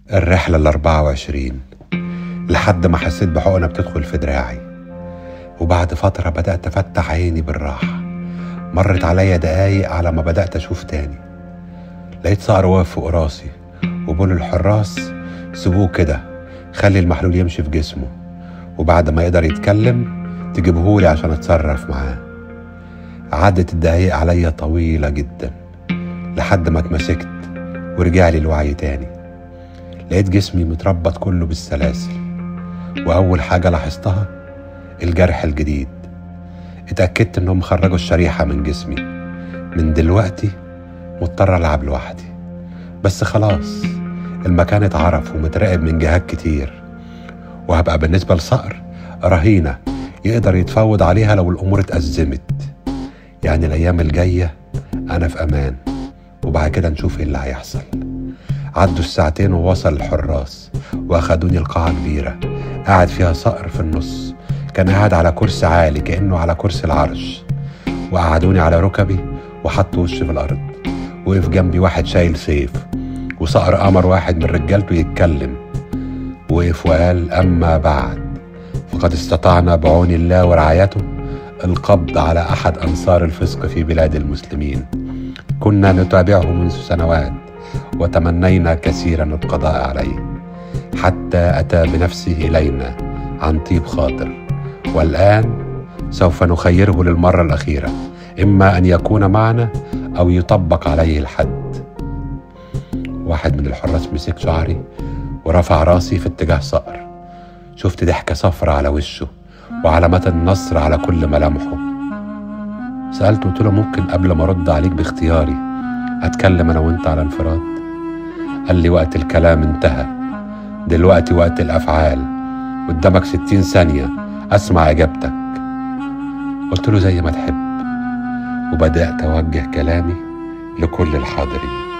الرحلة الأربعة وعشرين لحد ما حسيت بحقنة بتدخل في دراعي وبعد فترة بدأت أفتح عيني بالراحة مرت عليا دقايق على ما بدأت أشوف تاني لقيت صقر واقف فوق راسي وبقول الحراس سيبوه كده خلي المحلول يمشي في جسمه وبعد ما يقدر يتكلم تجيبهولي عشان اتصرف معاه عدت الدقايق عليا طويلة جدا لحد ما اتمسكت ورجع لي الوعي تاني لقيت جسمي متربط كله بالسلاسل وأول حاجة لاحظتها الجرح الجديد اتأكدت إنهم خرجوا الشريحة من جسمي من دلوقتي مضطر ألعب لوحدي بس خلاص المكان اتعرف ومتراقب من جهات كتير وهبقى بالنسبة لصقر رهينة يقدر يتفاوض عليها لو الأمور اتأزمت يعني الأيام الجاية أنا في أمان وبعد كده نشوف ايه اللي هيحصل عدوا الساعتين ووصل الحراس واخدوني القاعة كبيرة قاعد فيها صقر في النص كان قاعد على كرسي عالي كأنه على كرسي العرش وقعدوني على ركبي وحطوا وشي في الأرض وقف جنبي واحد شايل سيف وصقر أمر واحد من رجالته يتكلم وقف وقال أما بعد فقد استطعنا بعون الله ورعايته القبض على أحد أنصار الفسق في بلاد المسلمين كنا نتابعه منذ سنوات وتمنينا كثيرا القضاء عليه حتى اتى بنفسه الينا عن طيب خاطر والان سوف نخيره للمره الاخيره اما ان يكون معنا او يطبق عليه الحد واحد من الحراس مسك شعري ورفع راسي في اتجاه صقر شفت ضحكه صفرة على وشه وعلامات النصر على كل ملامحه سألته قلت له ممكن قبل ما أرد عليك باختياري أتكلم أنا وأنت على انفراد قال لي وقت الكلام انتهى دلوقتي وقت الأفعال قدامك ستين ثانية أسمع إجابتك قلت له زي ما تحب وبدأت أوجه كلامي لكل الحاضرين